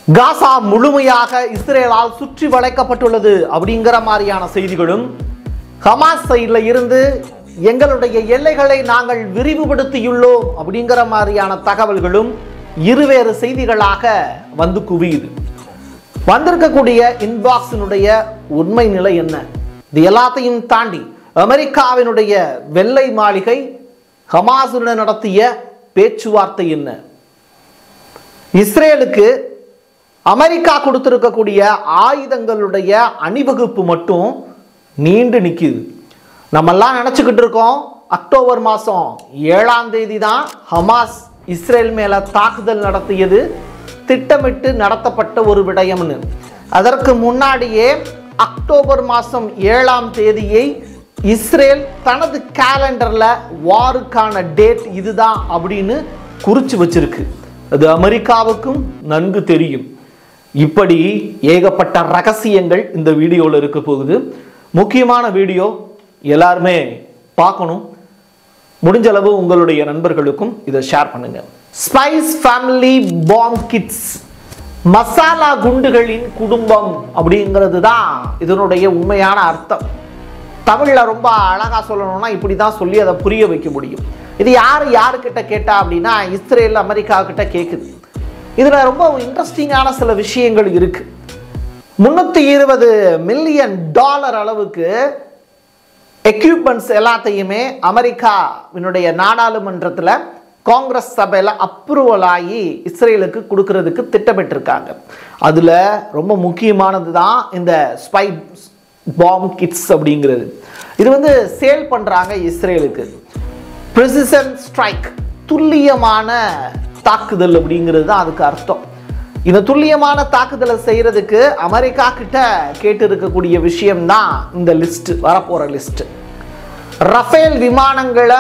காசா முழுமையாக இஸ்ரேலால் சுற்றி வளைக்கப்பட்டுள்ளது அப்படிங்கிற மாதிரியான செய்திகளும் ஹமாஸ் சைடில் இருந்து எங்களுடைய எல்லைகளை நாங்கள் விரிவுபடுத்தியுள்ளோம் அப்படிங்கிற மாதிரியான தகவல்களும் இருவேறு செய்திகளாக வந்து குவியுது வந்திருக்கக்கூடிய இன்பாக்ஸினுடைய உண்மை நிலை என்ன இது எல்லாத்தையும் தாண்டி அமெரிக்காவினுடைய வெள்ளை மாளிகை ஹமாஸுடன் நடத்திய பேச்சுவார்த்தை என்ன இஸ்ரேலுக்கு அமெரிக்கா கொடுத்திருக்கக்கூடிய ஆயுதங்களுடைய அணிவகுப்பு மட்டும் நீண்டு நிற்குது நம்மெல்லாம் நினச்சிக்கிட்டு இருக்கோம் அக்டோபர் மாதம் ஏழாம் தேதி தான் ஹமாஸ் இஸ்ரேல் மேலே தாக்குதல் நடத்தியது திட்டமிட்டு நடத்தப்பட்ட ஒரு விடயம்னு அதற்கு முன்னாடியே அக்டோபர் மாதம் ஏழாம் தேதியை இஸ்ரேல் தனது கேலண்டரில் வாருக்கான டேட் இதுதான் அப்படின்னு குறித்து வச்சிருக்கு அது அமெரிக்காவுக்கும் நன்கு தெரியும் இப்படி ஏகப்பட்ட ரகசியங்கள் இந்த வீடியோவில் இருக்க போகுது முக்கியமான வீடியோ எல்லாருமே பார்க்கணும் முடிஞ்ச அளவு உங்களுடைய நண்பர்களுக்கும் இதை ஷேர் பண்ணுங்க spice family bomb kids masala குண்டுகளின் குடும்பம் அப்படிங்கிறது தான் இதனுடைய உண்மையான அர்த்தம் தமிழில் ரொம்ப அழகாக சொல்லணும்னா இப்படி தான் சொல்லி அதை புரிய வைக்க முடியும் இது யார் யாருக்கிட்ட கேட்டா அப்படின்னா இஸ்ரேல் அமெரிக்கா கிட்ட கேட்குது இதில் ரொம்ப இன்ட்ரெஸ்டிங்கான சில விஷயங்கள் இருக்கு முந்நூற்றி இருபது மில்லியன் டாலர் அளவுக்கு எக்யூப்மெண்ட்ஸ் எல்லாத்தையுமே அமெரிக்காவினுடைய நாடாளுமன்றத்தில் காங்கிரஸ் சபையில் அப்ரூவல் ஆகி இஸ்ரேலுக்கு கொடுக்கறதுக்கு திட்டமிட்டிருக்காங்க அதில் ரொம்ப முக்கியமானது தான் இந்த ஸ்பை பாம் கிட்ஸ் அப்படிங்கிறது இது வந்து சேல் பண்ணுறாங்க இஸ்ரேலுக்கு ப்ரிசிசன் ஸ்ட்ரைக் துல்லியமான தாக்குதல் அப்படிங்கிறது தான் அதுக்கு அர்த்தம் இந்த துல்லியமான தாக்குதலை செய்யறதுக்கு அமெரிக்கா கிட்ட கேட்டு இருக்கக்கூடிய விஷயம்தான் இந்த லிஸ்ட் வரப்போற லிஸ்ட் ரஃபேல் விமானங்களை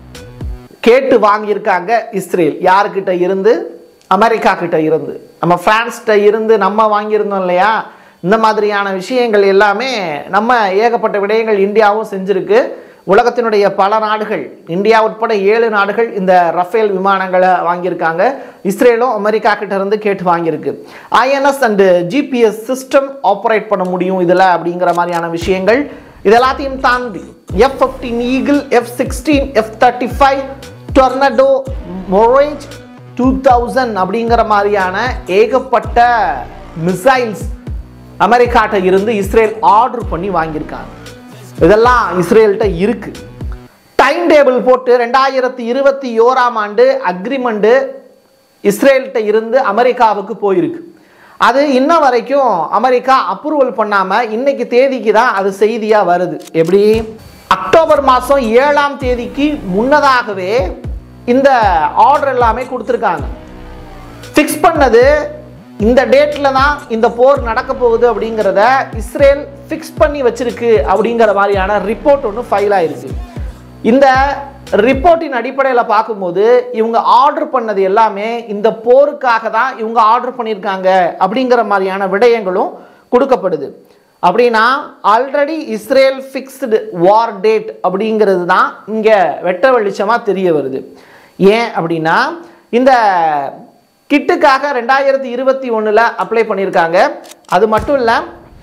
கேட்டு வாங்கியிருக்காங்க இஸ்ரேல் யாருக்கிட்ட இருந்து அமெரிக்கா கிட்ட இருந்து நம்ம பிரான்ஸ்கிட்ட இருந்து நம்ம வாங்கியிருந்தோம் இல்லையா இந்த மாதிரியான விஷயங்கள் எல்லாமே நம்ம ஏகப்பட்ட விடயங்கள் இந்தியாவும் செஞ்சிருக்கு உலகத்தினுடைய பல நாடுகள் இந்தியா உட்பட ஏழு நாடுகள் இந்த ரஃபேல் விமானங்களை வாங்கியிருக்காங்க இஸ்ரேலும் அமெரிக்கா கிட்ட இருந்து கேட்டு வாங்கியிருக்கு INS and GPS system operate பண்ண முடியும் இதில் அப்படிங்கிற மாதிரியான விஷயங்கள் இது எல்லாத்தையும் தாண்டி F fifteen Eagle F sixteen F thirty five Tornado Mirage two thousand அப்படிங்கிற மாதிரியான ஏகப்பட்ட மிசைல்ஸ் அமெரிக்காட்ட இருந்து இஸ்ரேல் ஆர்டர் பண்ணி வாங்கியிருக்காங்க இதெல்லாம் இஸ்ரேல்கிட்ட இருக்கு டைம் டேபிள் போட்டு ரெண்டாயிரத்தி இருபத்தி ஓராம் ஆண்டு அக்ரிமெண்ட்டு இஸ்ரேல்கிட்ட இருந்து அமெரிக்காவுக்கு போயிருக்கு அது இன்ன வரைக்கும் அமெரிக்கா அப்ரூவல் பண்ணாமல் இன்னைக்கு தேதிக்கு தான் அது செய்தியாக வருது எப்படி அக்டோபர் மாதம் ஏழாம் தேதிக்கு முன்னதாகவே இந்த ஆர்டர் எல்லாமே கொடுத்துருக்காங்க ஃபிக்ஸ் பண்ணது இந்த டேட்டில் தான் இந்த போர் நடக்க போகுது அப்படிங்கிறத இஸ்ரேல் ஃபிக்ஸ் பண்ணி வச்சிருக்கு அப்படிங்கிற மாதிரியான ரிப்போர்ட் ஒன்று ஃபைல் ஆயிருக்கு இந்த ரிப்போர்ட்டின் அடிப்படையில் பார்க்கும்போது இவங்க ஆர்டர் பண்ணது எல்லாமே இந்த போருக்காக தான் இவங்க ஆர்டர் பண்ணியிருக்காங்க அப்படிங்கிற மாதிரியான விடயங்களும் கொடுக்கப்படுது அப்படின்னா already Israel fixed war date அப்படிங்கிறது தான் இங்கே வெட்ட வெளிச்சமாக தெரிய வருது ஏன் அப்படின்னா இந்த கிட்டுக்காக ரெண்டாயிரத்தி இருபத்தி ஒன்றில் அப்ளை பண்ணியிருக்காங்க அது மட்டும் இல்லை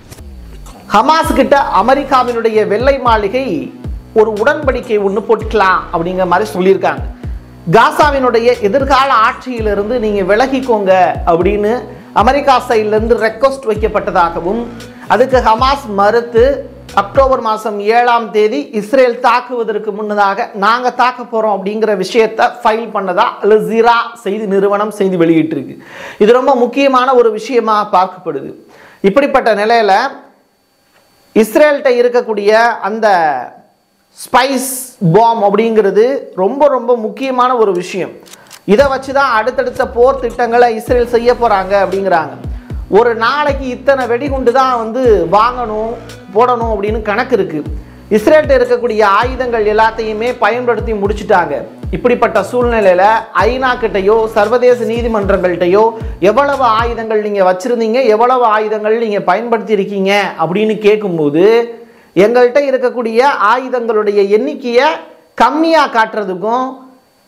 ஹமாஸ் கிட்ட அமெரிக்காவினுடைய வெள்ளை மாளிகை ஒரு உடன்படிக்கை ஒன்று போட்டுக்கலாம் அப்படிங்கிற மாதிரி சொல்லியிருக்காங்க காசாவினுடைய எதிர்கால ஆட்சியிலிருந்து நீங்கள் விலகிக்கோங்க அப்படின்னு அமெரிக்கா சைட்லேருந்து ரெக்வஸ்ட் வைக்கப்பட்டதாகவும் அதுக்கு ஹமாஸ் மறுத்து அக்டோபர் மாதம் ஏழாம் தேதி இஸ்ரேல் தாக்குவதற்கு முன்னதாக நாங்கள் தாக்க போகிறோம் அப்படிங்கிற விஷயத்தை ஃபைல் பண்ணதா அல்ஜீரா செய்தி நிறுவனம் செய்தி வெளியிட்டிருக்கு இது ரொம்ப முக்கியமான ஒரு விஷயமா பார்க்கப்படுது இப்படிப்பட்ட நிலையில் இஸ்ரேல்கிட்ட இருக்கக்கூடிய அந்த ஸ்பைஸ் பாம் அப்படிங்கிறது ரொம்ப ரொம்ப முக்கியமான ஒரு விஷயம் இதை வச்சு தான் அடுத்தடுத்த போர் திட்டங்களை இஸ்ரேல் செய்ய போகிறாங்க அப்படிங்கிறாங்க ஒரு நாளைக்கு இத்தனை வெடிகுண்டு தான் வந்து வாங்கணும் போடணும் அப்படின்னு கணக்கு இருக்குது இஸ்ரேல்கிட்ட இருக்கக்கூடிய ஆயுதங்கள் எல்லாத்தையுமே பயன்படுத்தி முடிச்சிட்டாங்க இப்படிப்பட்ட சூழ்நிலையில் ஐநா கிட்டயோ சர்வதேச நீதிமன்றங்கள்கிட்டயோ எவ்வளவு ஆயுதங்கள் நீங்கள் வச்சுருந்தீங்க எவ்வளவு ஆயுதங்கள் நீங்கள் பயன்படுத்தி இருக்கீங்க அப்படின்னு கேட்கும்போது எங்கள்கிட்ட இருக்கக்கூடிய ஆயுதங்களுடைய எண்ணிக்கையை கம்மியாக காட்டுறதுக்கும்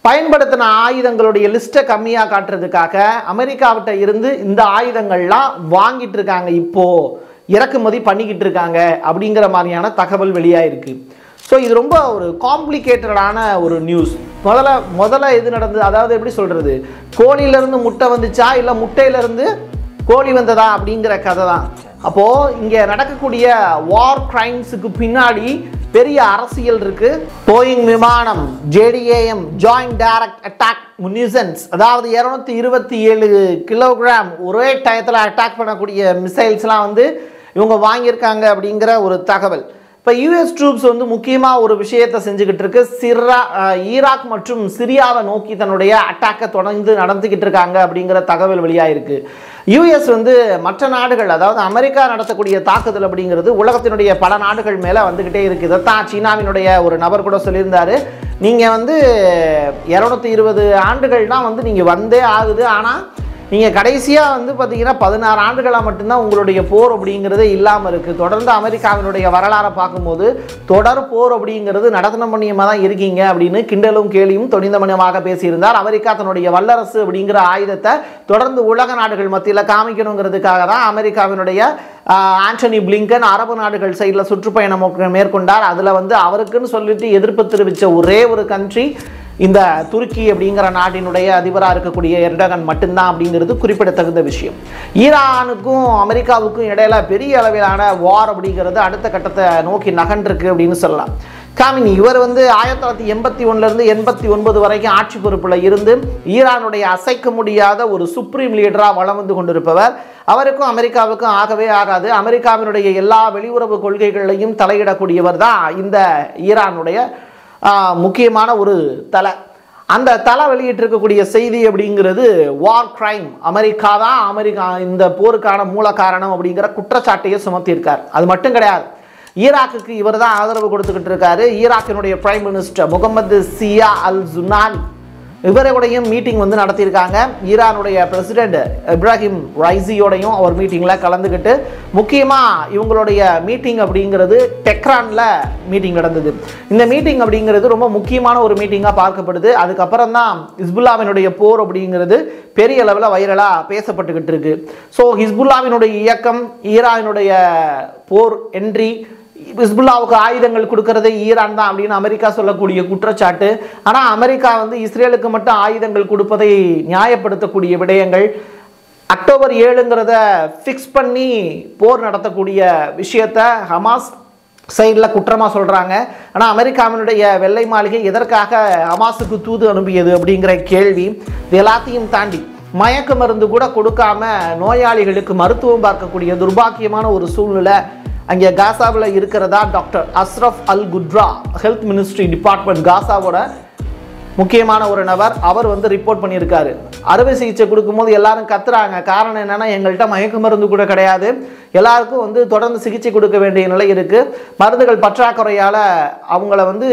பயன்படுத்தின ஆயுதங்களுடைய லிஸ்ட்டை கம்மியாக காட்டுறதுக்காக அமெரிக்காவிட்ட இருந்து இந்த ஆயுதங்கள்லாம் வாங்கிட்டு இருக்காங்க இப்போ இறக்குமதி பண்ணிக்கிட்டு இருக்காங்க அப்படிங்கிற மாதிரியான தகவல் வெளியாயிருக்கு ஸோ இது ரொம்ப ஒரு காம்ப்ளிகேட்டடான ஒரு நியூஸ் முதல்ல முதல்ல இது நடந்தது அதாவது எப்படி சொல்றது கோழியிலேருந்து முட்டை வந்துச்சா இல்லை முட்டையிலேருந்து கோழி வந்ததா அப்படிங்கிற கதை தான் அப்போ இங்க நடக்கக்கூடிய வார் கிரைம்ஸுக்கு பின்னாடி பெரிய அரசியல் இருக்கு போயிங் விமானம் JDAM joint direct attack munitions அதாவது இருநூத்தி இருபத்தி ஏழு கிலோகிராம் ஒரே டயத்தில் அட்டாக் பண்ணக்கூடிய மிசைல்ஸ்லாம் வந்து இவங்க வாங்கியிருக்காங்க அப்படிங்கிற ஒரு தகவல் இப்போ யூஎஸ் ட்ரூப்ஸ் வந்து முக்கியமாக ஒரு விஷயத்தை செஞ்சுக்கிட்டு இருக்கு சிரா அஹ், ஈராக் மற்றும் சிரியாவை நோக்கி தன்னுடைய அட்டாக்கை தொடர்ந்து நடந்துக்கிட்டு இருக்காங்க அப்படிங்கிற தகவல் வெளியாயிருக்கு யூஎஸ் வந்து மற்ற நாடுகள் அதாவது அமெரிக்கா நடத்தக்கூடிய தாக்குதல் அப்படிங்கிறது உலகத்தினுடைய பல நாடுகள் மேலே வந்துக்கிட்டே இருக்குது இதைத்தான் சீனாவினுடைய ஒரு நபர் கூட சொல்லியிருந்தாரு நீங்கள் வந்து இரநூத்தி இருபது ஆண்டுகள் தான் வந்து நீங்கள் வந்தே ஆகுது ஆனால் நீங்கள் கடைசியாக வந்து பார்த்தீங்கன்னா பதினாறு ஆண்டுகளாக மட்டும்தான் உங்களுடைய போர் அப்படிங்கிறதே இல்லாமல் இருக்குது தொடர்ந்து அமெரிக்காவினுடைய வரலாறை பார்க்கும்போது தொடர் போர் அப்படிங்கிறது நடத்தன பண்ணியமாக தான் இருக்கீங்க அப்படின்னு கிண்டலும் கேலியும் தொனிந்தமனமாக பேசியிருந்தார் அமெரிக்கா தன்னுடைய வல்லரசு அப்படிங்கிற ஆயுதத்தை தொடர்ந்து உலக நாடுகள் மத்தியில் காமிக்கணுங்கிறதுக்காக தான் அமெரிக்காவினுடைய ஆஹ், ஆண்டனி பிளிங்கன் அரபு நாடுகள் சைடில் சுற்றுப்பயணம் மேற்கொண்டார் அதில் வந்து அவருக்குன்னு சொல்லிட்டு எதிர்ப்பு தெரிவித்த ஒரே ஒரு கண்ட்ரி இந்த துருக்கி அப்படிங்கிற நாட்டினுடைய அதிபராக இருக்கக்கூடிய எர்டகன் மட்டும்தான் அப்படிங்கிறது குறிப்பிடத்தகுந்த விஷயம் ஈரானுக்கும் அமெரிக்காவுக்கும் இடையில பெரிய அளவிலான வார் அப்படிங்கிறது அடுத்த கட்டத்தை நோக்கி நகன்றிருக்கு அப்படின்னு சொல்லலாம் காமினி இவர் வந்து ஆயிரத்தி தொள்ளாயிரத்தி எண்பத்தி ஒன்றுலேருந்து எண்பத்தி ஒன்பது வரைக்கும் ஆட்சி பொறுப்பில் இருந்து ஈரானுடைய அசைக்க முடியாத ஒரு சுப்ரீம் லீடராக வளம் வந்து கொண்டிருப்பவர் அவருக்கும் அமெரிக்காவுக்கும் ஆகவே ஆகாது அமெரிக்காவினுடைய எல்லா வெளியுறவு கொள்கைகளையும் தலையிடக்கூடியவர் தான் இந்த ஈரானுடைய ஆஹ், முக்கியமான ஒரு தலை அந்த தலை வெளியிட்டிருக்கக்கூடிய செய்தி அப்படிங்கிறது வார் கிரைம் அமெரிக்கா தான் அமெரிக்கா இந்த போருக்கான மூல காரணம் அப்படிங்கிற குற்றச்சாட்டையே சுமத்தியிருக்கார் அது மட்டும் கிடையாது ஈராக்குக்கு இவர் தான் ஆதரவு கொடுத்துக்கிட்டு இருக்காரு ஈராக்கினுடைய prime minister Mohammed Shia al Sudani இவரோடையும் மீட்டிங் வந்து நடத்தியிருக்காங்க ஈரானுடைய பிரசிடென்ட் இப்ராஹிம் ரைசியோடையும் அவர் மீட்டிங்கில் கலந்துக்கிட்டு முக்கியமாக இவங்களுடைய மீட்டிங் அப்படிங்கிறது டெக்ரானில் மீட்டிங் நடந்தது இந்த மீட்டிங் அப்படிங்கிறது ரொம்ப முக்கியமான ஒரு மீட்டிங்காக பார்க்கப்படுது அதுக்கப்புறம் தான் ஹிஸ்புல்லாவினுடைய போர் அப்படிங்கிறது பெரிய அளவில் வைரலாக பேசப்பட்டுக்கிட்டு இருக்கு ஸோ ஹிஸ்புல்லாவினுடைய இயக்கம் ஈரானுடைய போர் என்ட்ரி ஹிஸ்புல்லாவுக்கு ஆயுதங்கள் கொடுக்கறது ஈரான் தான் அப்படின்னு அமெரிக்கா சொல்லக்கூடிய குற்றச்சாட்டு ஆனால் அமெரிக்கா வந்து இஸ்ரேலுக்கு மட்டும் ஆயுதங்கள் கொடுப்பதை நியாயப்படுத்தக்கூடிய விடயங்கள் அக்டோபர் ஏழுங்கிறத ஃபிக்ஸ் பண்ணி போர் நடத்தக்கூடிய விஷயத்த ஹமாஸ் சைடில் குற்றமாக சொல்கிறாங்க ஆனால் அமெரிக்காவினுடைய வெள்ளை மாளிகை எதற்காக ஹமாஸுக்கு தூது அனுப்பியது அப்படிங்கிற கேள்வி இது எல்லாத்தையும் தாண்டி மயக்க மருந்து கூட கொடுக்காம நோயாளிகளுக்கு மருத்துவம் பார்க்கக்கூடிய துர்பாக்கியமான ஒரு சூழ்நிலை அங்கே காசாவில் இருக்கிறதா doctor Ashraf al Qudra health ministry department காசாவோட முக்கியமான ஒரு நபர் அவர் வந்து ரிப்போர்ட் பண்ணியிருக்காரு அறுவை சிகிச்சை கொடுக்கும்போது எல்லாரும் கத்துறாங்க காரணம் என்னன்னா எங்கள்கிட்ட மயக்க மருந்து கூட கிடையாது எல்லாருக்கும் வந்து தொடர்ந்து சிகிச்சை கொடுக்க வேண்டிய நிலை இருக்கு மருந்துகள் பற்றாக்குறையால அவங்கள வந்து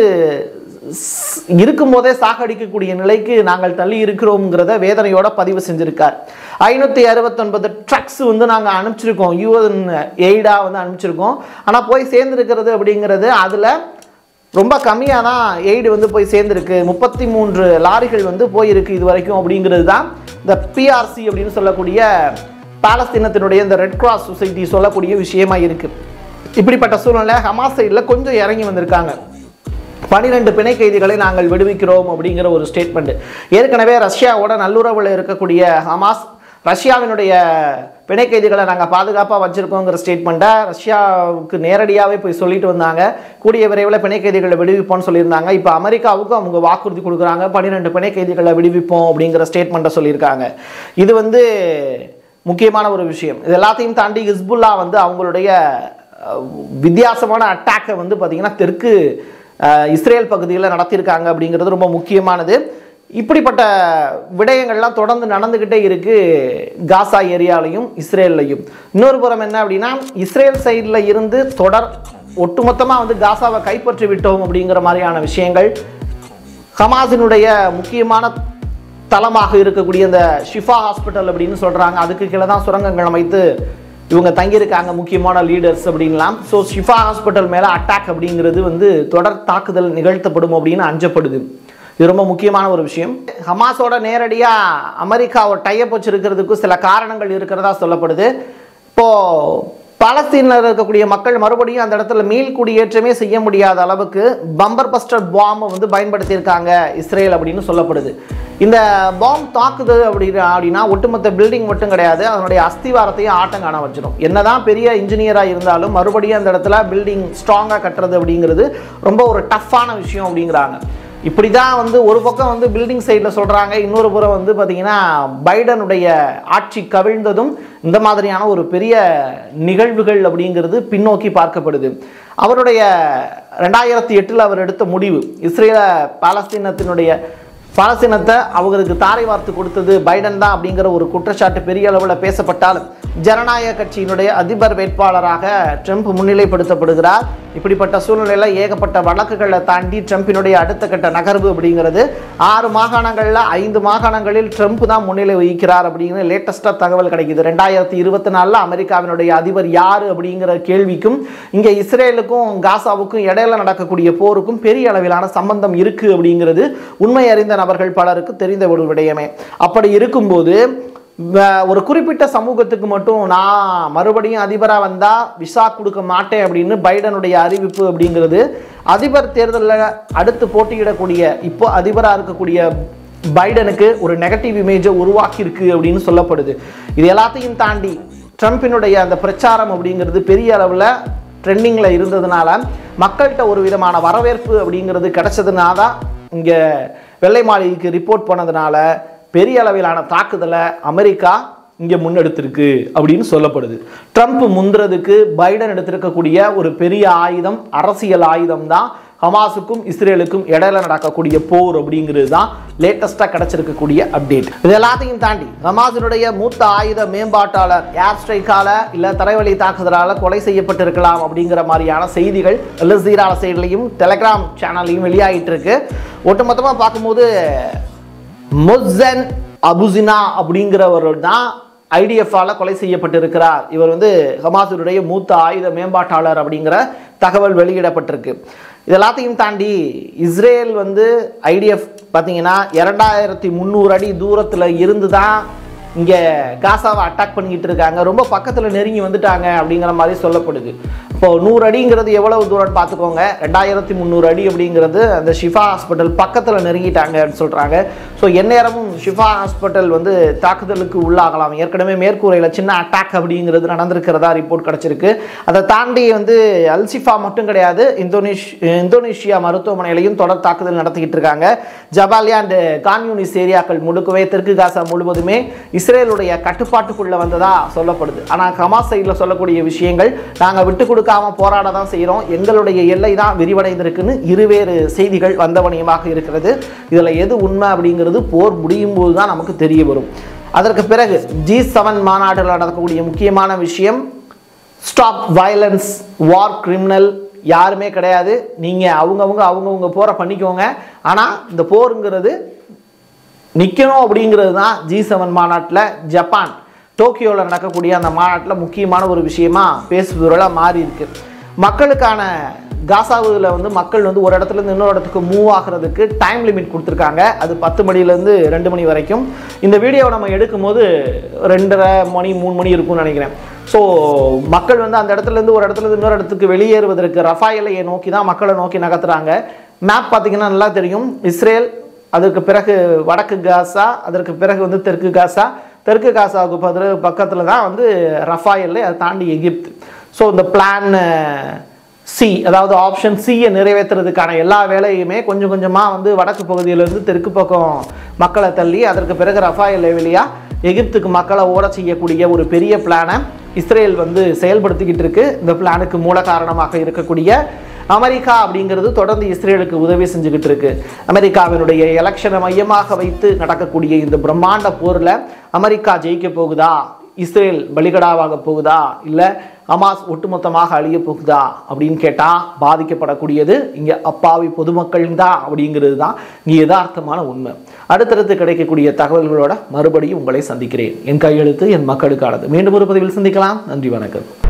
ஸ்- இருக்கும்போதே சாகடிக்கக்கூடிய நிலைக்கு நாங்கள் தள்ளி இருக்கிறோம்ங்கிறத வேதனையோட பதிவு செஞ்சிருக்கார் ஐநூற்றி அறுபத்தொன்பது ட்ரக்ஸ் வந்து நாங்கள் அனுப்பிச்சிருக்கோம் யூஎன் எய்டா வந்து அனுப்பிச்சிருக்கோம் ஆனால் போய் சேர்ந்துருக்கிறது அப்படிங்கிறது அதில் ரொம்ப கம்மியாக தான் எய்டு வந்து போய் சேர்ந்துருக்கு முப்பத்தி மூன்று லாரிகள் வந்து போயிருக்கு இது வரைக்கும் அப்படிங்கிறது தான் இந்த பிஆர்சி அப்படின்னு சொல்லக்கூடிய பாலஸ்தீனத்தினுடைய இந்த ரெட் கிராஸ் சொசைட்டி சொல்லக்கூடிய விஷயமா இருக்கு இப்படிப்பட்ட சூழ்நிலை ஹமாஸ் சைடில் கொஞ்சம் இறங்கி வந்திருக்காங்க பனிரெண்டு பிணை கைதிகளை நாங்கள் விடுவிக்கிறோம் அப்படிங்கிற ஒரு ஸ்டேட்மெண்ட் ஏற்கனவே ரஷ்யாவோட நல்லுறவில் இருக்கக்கூடிய ஹமாஸ் ரஷ்யாவினுடைய பிணை கைதிகளை நாங்கள் பாதுகாப்பாக வச்சுருக்கோங்கிற ஸ்டேட்மெண்ட்டை ரஷ்யாவுக்கு நேரடியாகவே போய் சொல்லிட்டு வந்தாங்க கூடிய விரைவில் பிணை கைதிகளை விடுவிப்போம்னு சொல்லியிருந்தாங்க இப்போ அமெரிக்காவுக்கும் அவங்க வாக்குறுதி கொடுக்குறாங்க பன்னிரெண்டு பிணை கைதிகளை விடுவிப்போம் அப்படிங்கிற ஸ்டேட்மெண்ட்டை சொல்லியிருக்காங்க இது வந்து முக்கியமான ஒரு விஷயம் இது எல்லாத்தையும் தாண்டி ஹிஸ்புல்லா வந்து அவங்களுடைய அஹ், வித்தியாசமான அட்டாக்கை வந்து பார்த்திங்கன்னா தெற்கு அஹ், இஸ்ரேல் பகுதியில் நடத்தியிருக்காங்க அப்படிங்கிறது ரொம்ப முக்கியமானது இப்படிப்பட்ட விடயங்கள்லாம் தொடர்ந்து நடந்துக்கிட்டே இருக்கு காசா ஏரியாலையும் இஸ்ரேல்லையும் இன்னொரு புறம் என்ன அப்படின்னா இஸ்ரேல் சைடில் இருந்து தொடர் ஒட்டுமொத்தமாக வந்து காசாவை கைப்பற்றி விட்டோம் அப்படிங்கிற மாதிரியான விஷயங்கள் ஹமாஸினுடைய முக்கியமான தளமாக இருக்கக்கூடிய இந்த ஷிஃபா ஹாஸ்பிட்டல் அப்படின்னு சொல்கிறாங்க அதுக்கு கீழே தான் சுரங்கங்கள் அமைத்து இவங்க தங்கியிருக்காங்க முக்கியமான லீடர்ஸ் அப்படின்லாம் ஸோ ஷிஃபா ஹாஸ்பிட்டல் மேலே அட்டாக் அப்படிங்கிறது வந்து தொடர் தாக்குதல் நிகழ்த்தப்படும் அப்படின்னு அஞ்சப்படுது இது ரொம்ப முக்கியமான ஒரு விஷயம் ஹமாஸோட நேரடியாக அமெரிக்கா ஒரு டைப் வச்சிருக்கிறதுக்கு சில காரணங்கள் இருக்கிறதா சொல்லப்படுது இப்போது பாலஸ்தீனில் இருக்கக்கூடிய மக்கள் மறுபடியும் அந்த இடத்துல மீள் குடியேற்றமே செய்ய முடியாத அளவுக்கு பம்பர் பஸ்டர் பாம்பை வந்து பயன்படுத்தியிருக்காங்க இஸ்ரேல் அப்படின்னு சொல்லப்படுது இந்த பாம்பு தாக்குது அப்படின்னா அப்படின்னா ஒட்டுமொத்த பில்டிங் மட்டும் கிடையாது அதனுடைய அஸ்திவாரத்தையும் ஆட்டம் காண வச்சிடும் என்னதான் பெரிய இன்ஜினியராக இருந்தாலும் மறுபடியும் அந்த இடத்துல பில்டிங் ஸ்ட்ராங்காக கட்டுறது அப்படிங்கிறது ரொம்ப ஒரு டஃப்பான விஷயம் அப்படிங்கிறாங்க இப்படி தான் வந்து ஒரு பக்கம் வந்து பில்டிங் சைடில் சொல்கிறாங்க இன்னொரு புறம் வந்து பார்த்திங்கன்னா பைடனுடைய ஆட்சி கவிழ்ந்ததும் இந்த மாதிரியான ஒரு பெரிய நிகழ்வுகள் அப்படிங்கிறது பின்னோக்கி பார்க்கப்படுது அவருடைய ரெண்டாயிரத்தி எட்டில் அவர் எடுத்த முடிவு இஸ்ரேல பாலஸ்தீனத்தினுடைய பாலஸ்தீனத்தை அவங்களுக்கு தாரை வார்த்து கொடுத்தது பைடன் தான் அப்படிங்கிற ஒரு குற்றச்சாட்டு பெரிய அளவில் பேசப்பட்டாலும் ஜனநாயக கட்சியினுடைய அதிபர் வேட்பாளராக ட்ரம்ப் முன்னிலைப்படுத்தப்படுகிறார் இப்படிப்பட்ட சூழ்நிலையில் ஏகப்பட்ட வழக்குகளை தாண்டி ட்ரம்பினுடைய அடுத்த கட்ட நகர்வு அப்படிங்கிறது ஆறு மாகாணங்களில் ஐந்து மாகாணங்களில் ட்ரம்ப் தான் முன்னிலை வகிக்கிறார் அப்படிங்கிற லேட்டஸ்ட்டாக தகவல் கிடைக்குது ரெண்டாயிரத்தி இருபத்தி நாலில் அமெரிக்காவினுடைய அதிபர் யார் அப்படிங்கிற கேள்விக்கும் இங்கே இஸ்ரேலுக்கும் காசாவுக்கும் இடையில நடக்கக்கூடிய போருக்கும் பெரிய அளவிலான சம்பந்தம் இருக்குது அப்படிங்கிறது உண்மை அறிந்த நபர்கள் பலருக்கு தெரிந்த ஒரு விடயமே அப்படி இருக்கும்போது வ- ஒரு குறிப்பிட்ட சமூகத்துக்கு மட்டும் நான் மறுபடியும் அதிபராக வந்தால் விசா கொடுக்க மாட்டேன் அப்படின்னு பைடனுடைய அறிவிப்பு அப்படிங்கிறது அதிபர் தேர்தலில் அடுத்து போட்டியிடக்கூடிய இப்போ அதிபராக இருக்கக்கூடிய பைடனுக்கு ஒரு நெகட்டிவ் இமேஜை உருவாக்கியிருக்கு அப்படின்னு சொல்லப்படுது இது எல்லாத்தையும் தாண்டி ட்ரம்பினுடைய அந்த பிரச்சாரம் அப்படிங்கிறது பெரிய அளவில் ட்ரெண்டிங்கில் இருந்ததுனால மக்கள்கிட்ட ஒரு விதமான வரவேற்பு அப்படிங்கிறது கிடைச்சதுனால தான் இங்கே வெள்ளை மாளிகைக்கு ரிப்போர்ட் பண்ணதுனால பெரிய அளவிலான தாக்குதலை அமெரிக்கா இங்கே முன்னெடுத்திருக்கு அப்படின்னு சொல்லப்படுது ட்ரம்ப் முந்துறதுக்கு பைடன் எடுத்திருக்கக்கூடிய ஒரு பெரிய ஆயுதம் அரசியல் ஆயுதம் தான் ஹமாஸுக்கும் இஸ்ரேலுக்கும் இடையில நடக்கக்கூடிய போர் அப்படிங்கிறது தான் லேட்டஸ்ட்டாக கிடைச்சிருக்கக்கூடிய அப்டேட் இது எல்லாத்தையும் தாண்டி ஹமாஸினுடைய மூத்த ஆயுத மேம்பாட்டாளர் ஏர் ஸ்ட்ரைக்கால இல்லை தரைவழி தாக்குதலால் கொலை செய்யப்பட்டிருக்கலாம் அப்படிங்கிற மாதிரியான செய்திகள் அல்ஜீரா சைட்லையும் டெலகிராம் சேனல்லையும் வெளியாகிட்டு இருக்கு ஒட்டுமொத்தமாக பார்க்கும்போது மொசன் அபுசினா அப்படிங்கிறவர் தான் ஐடிஎஃப்பால கொலை செய்யப்பட்டிருக்கிறார் இவர் வந்து ஹமாஸுடைய மூத்த ஆயுத மேம்பாட்டாளர் அப்படிங்கிற தகவல் வெளியிடப்பட்டிருக்கு இது எல்லாத்தையும் தாண்டி இஸ்ரேல் வந்து ஐடிஎஃப் பார்த்தீங்கன்னா இரண்டாயிரத்தி முந்நூறு அடி தூரத்தில் இருந்து தான் இங்கே காசாவை அட்டாக் பண்ணிக்கிட்டு இருக்காங்க ரொம்ப பக்கத்தில் நெருங்கி வந்துட்டாங்க அப்படிங்கிற மாதிரி சொல்லப்படுது இப்போ நூறு அடிங்கிறது எவ்வளவு தூரம் பார்த்துக்கோங்க ரெண்டாயிரத்தி முந்நூறு அடி அப்படிங்கிறது அந்த ஷிஃபா ஹாஸ்பிட்டல் பக்கத்தில் நெருங்கிட்டாங்கன்னு சொல்கிறாங்க ஸோ எந்நேரமும் ஷிஃபா ஹாஸ்பிட்டல் வந்து தாக்குதலுக்கு உள்ளாகலாம் ஏற்கனவே மேற்கூரையில் சின்ன அட்டாக் அப்படிங்கிறது நடந்திருக்கிறதா ரிப்போர்ட் கிடச்சிருக்கு அதை தாண்டி வந்து அல்சிஃபா மட்டும் கிடையாது இந்தோனேஷ் இந்தோனேஷியா மருத்துவமனையிலையும் தொடர் தாக்குதல் நடத்திக்கிட்டு இருக்காங்க ஜபாலியா அண்ட் கான்யூனிஸ் ஏரியாக்கள் முழுக்கவே தெற்கு காசா முழுவதுமே இஸ்ரேலுடைய கட்டுப்பாட்டுக்குள்ளே வந்ததா சொல்லப்படுது ஆனால் ஹமாஸ் சைடில் சொல்லக்கூடிய விஷயங்கள் நாங்கள் விட்டு கொடுக்காம போராட தான் செய்கிறோம் எங்களுடைய எல்லை தான் விரிவடைந்திருக்குன்னு இருவேறு செய்திகள் வந்தவணியமாக இருக்கிறது இதில் எது உண்மை அப்படிங்கிறது போர் முடியும் போது தான் நமக்கு தெரிய வரும் அதற்கு பிறகு ஜி செவன் மாநாட்டில் நடக்கக்கூடிய முக்கியமான விஷயம் ஸ்டாப் வயலன்ஸ் வார் கிரிமினல் யாருமே கிடையாது நீங்கள் அவங்கவுங்க அவங்கவுங்க போரை பண்ணிக்கோங்க ஆனால் இந்த போருங்கிறது நிற்கணும் அப்படிங்கிறது தான் ஜி செவன் மாநாட்டில் ஜப்பான் டோக்கியோவில் நடக்கக்கூடிய அந்த மாநாட்டில் முக்கியமான ஒரு விஷயமா பேசுபொருளாக மாறி இருக்கு மக்களுக்கான காசாவில் வந்து மக்கள் வந்து ஒரு இடத்துல இருந்து இன்னொரு இடத்துக்கு மூவ் ஆகிறதுக்கு டைம் லிமிட் கொடுத்துருக்காங்க அது பத்து மணிலேருந்து ரெண்டு மணி வரைக்கும் இந்த வீடியோவை நம்ம எடுக்கும்போது ரெண்டரை மணி மூணு மணி இருக்கும்னு நினைக்கிறேன் ஸோ மக்கள் வந்து அந்த இடத்துல இருந்து ஒரு இடத்துல இருந்து இன்னொரு இடத்துக்கு வெளியேறுவதற்கு ரஃபா எல்லையை நோக்கி தான் மக்களை நோக்கி நகர்த்துறாங்க மேப் பார்த்தீங்கன்னா நல்லா தெரியும் இஸ்ரேல் அதற்கு பிறகு வடக்கு காசா அதற்கு பிறகு வந்து தெற்கு காசா தெற்கு காசாவுக்கு பதில் பக்கத்தில் தான் வந்து ரஃபா எல்லை அதை தாண்டி எகிப்து ஸோ இந்த பிளான் சி அதாவது ஆப்ஷன் சியை நிறைவேற்றுறதுக்கான எல்லா வேலையுமே கொஞ்சம் கொஞ்சமாக வந்து வடக்கு பகுதியிலேருந்து தெற்கு பக்கம் மக்களை தள்ளி அதற்கு பிறகு ரஃபா எல்லை வழியாக எகிப்துக்கு மக்களை ஓட செய்யக்கூடிய ஒரு பெரிய பிளானை இஸ்ரேல் வந்து செயல்படுத்திக்கிட்டு இருக்கு இந்த பிளானுக்கு மூல காரணமாக இருக்கக்கூடிய அமெரிக்கா அப்படிங்கிறது தொடர்ந்து இஸ்ரேலுக்கு உதவி செஞ்சுக்கிட்டு இருக்கு அமெரிக்காவினுடைய எலெக்ஷனை மையமாக வைத்து நடக்கக்கூடிய இந்த பிரம்மாண்ட போரில் அமெரிக்கா ஜெயிக்க போகுதா இஸ்ரேல் பலிகடாவாக போகுதா இல்லை ஹமாஸ் ஒட்டுமொத்தமாக அழிய போகுதா அப்படின்னு கேட்டால் பாதிக்கப்படக்கூடியது இங்கே அப்பாவி பொதுமக்கள் தான் அப்படிங்கிறது தான் இங்கே யதார்த்தமான உண்மை அடுத்தடுத்து கிடைக்கக்கூடிய தகவல்களோட மறுபடியும் உங்களை சந்திக்கிறேன் என் கையெழுத்து என் மக்களுக்கானது மீண்டும் ஒரு பதிவில் சந்திக்கலாம் நன்றி வணக்கம்